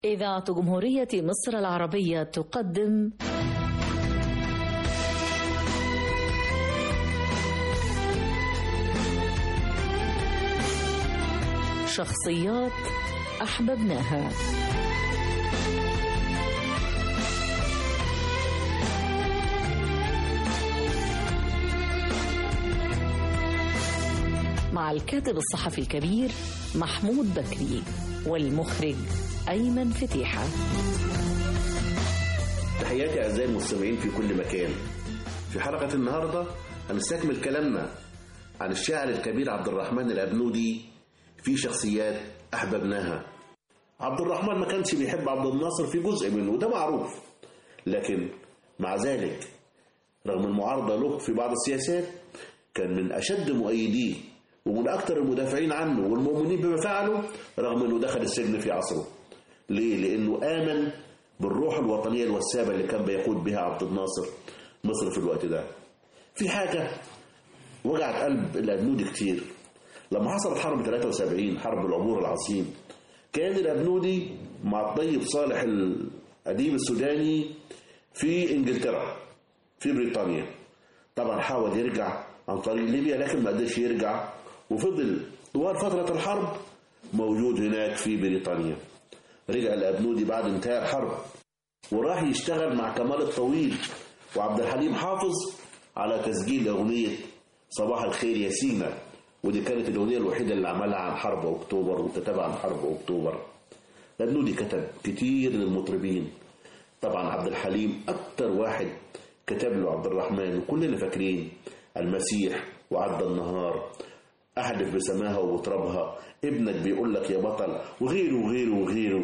إذاعة جمهورية مصر العربية تقدم شخصيات أحببناها مع الكاتب الصحفي الكبير محمود بكري والمخرج أيمن فتيحة تحياتي أعزائي المستمعين في كل مكان في حلقة النهاردة هنستكمل كلامنا عن الشاعر الكبير عبد الرحمن الأبنودي في شخصيات أحببناها عبد الرحمن ما كانش بيحب عبد الناصر في جزء منه وده معروف لكن مع ذلك رغم المعارضة له في بعض السياسات كان من أشد مؤيديه ومن أكثر المدافعين عنه والمؤمنين بما فعله رغم أنه دخل السجن في عصره ليه؟ لأنه آمن بالروح الوطنية الوسابة اللي كان بيقود بها عبد الناصر مصر في الوقت ده في حاجة وجعت قلب الأبنودي كتير لما حصلت حرب 73 حرب العبور العظيم كان الأبنودي مع الطيب صالح الأديب السوداني في إنجلترا في بريطانيا طبعا حاول يرجع عن طريق ليبيا لكن ما قدرش يرجع وفضل طوال فترة الحرب موجود هناك في بريطانيا رجع الأبنودي بعد انتهاء الحرب وراح يشتغل مع كمال الطويل وعبد الحليم حافظ على تسجيل أغنية صباح الخير يا سينا ودي كانت الأغنية الوحيدة اللي عملها عن حرب أكتوبر وكتبها عن حرب أكتوبر الأبنودي كتب كتير للمطربين طبعا عبد الحليم أكتر واحد كتب له عبد الرحمن وكلنا فاكرين المسيح وعدى النهار أحلف بسماها وبترابها ابنك بيقول لك يا بطل وغيره وغيره وغيره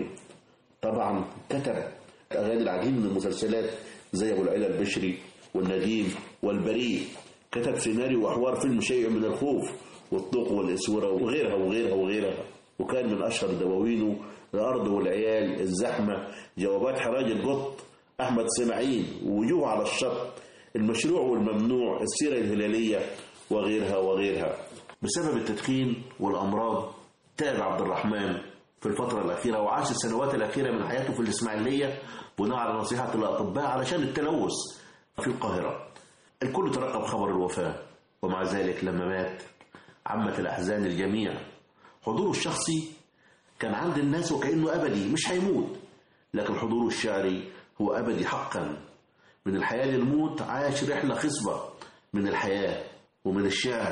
طبعا كتب أغاني العديد من المسلسلات زي أبو العلا البشري والنديم والبريء كتب سيناريو وأحوار فيلم شيء من الخوف والطوق والإسورة وغيرها وغيرها وغيرها وكان من أشهر دواوينه الأرض والعيال الزحمة جوابات حراج القط أحمد سماعين وجوه على الشط المشروع والممنوع السيرة الهلالية وغيرها وغيرها بسبب التدخين والأمراض تعب عبد الرحمن في الفترة الأخيرة وعاش السنوات الأخيرة من حياته في الإسماعيلية بناء على نصيحة الأطباء علشان التلوث في القاهرة الكل ترقب خبر الوفاة ومع ذلك لما مات عمت الأحزان الجميع حضوره الشخصي كان عند الناس وكأنه أبدي مش هيموت لكن حضوره الشعري هو أبدي حقا من الحياة للموت عاش رحلة خصبة من الحياة ومن الشعر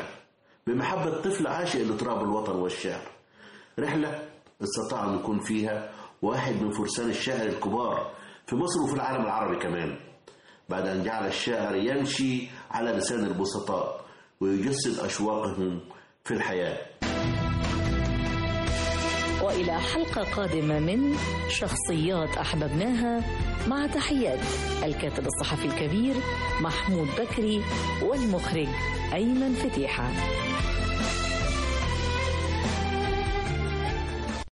بمحبة طفل عاشق لتراب الوطن والشعر رحلة استطاع أن يكون فيها واحد من فرسان الشعر الكبار في مصر وفي العالم العربي كمان بعد أن جعل الشاعر يمشي على لسان البسطاء ويجسد أشواقهم في الحياة وإلى حلقة قادمة من شخصيات أحببناها مع تحيات الكاتب الصحفي الكبير محمود بكري والمخرج أيمن فتيحة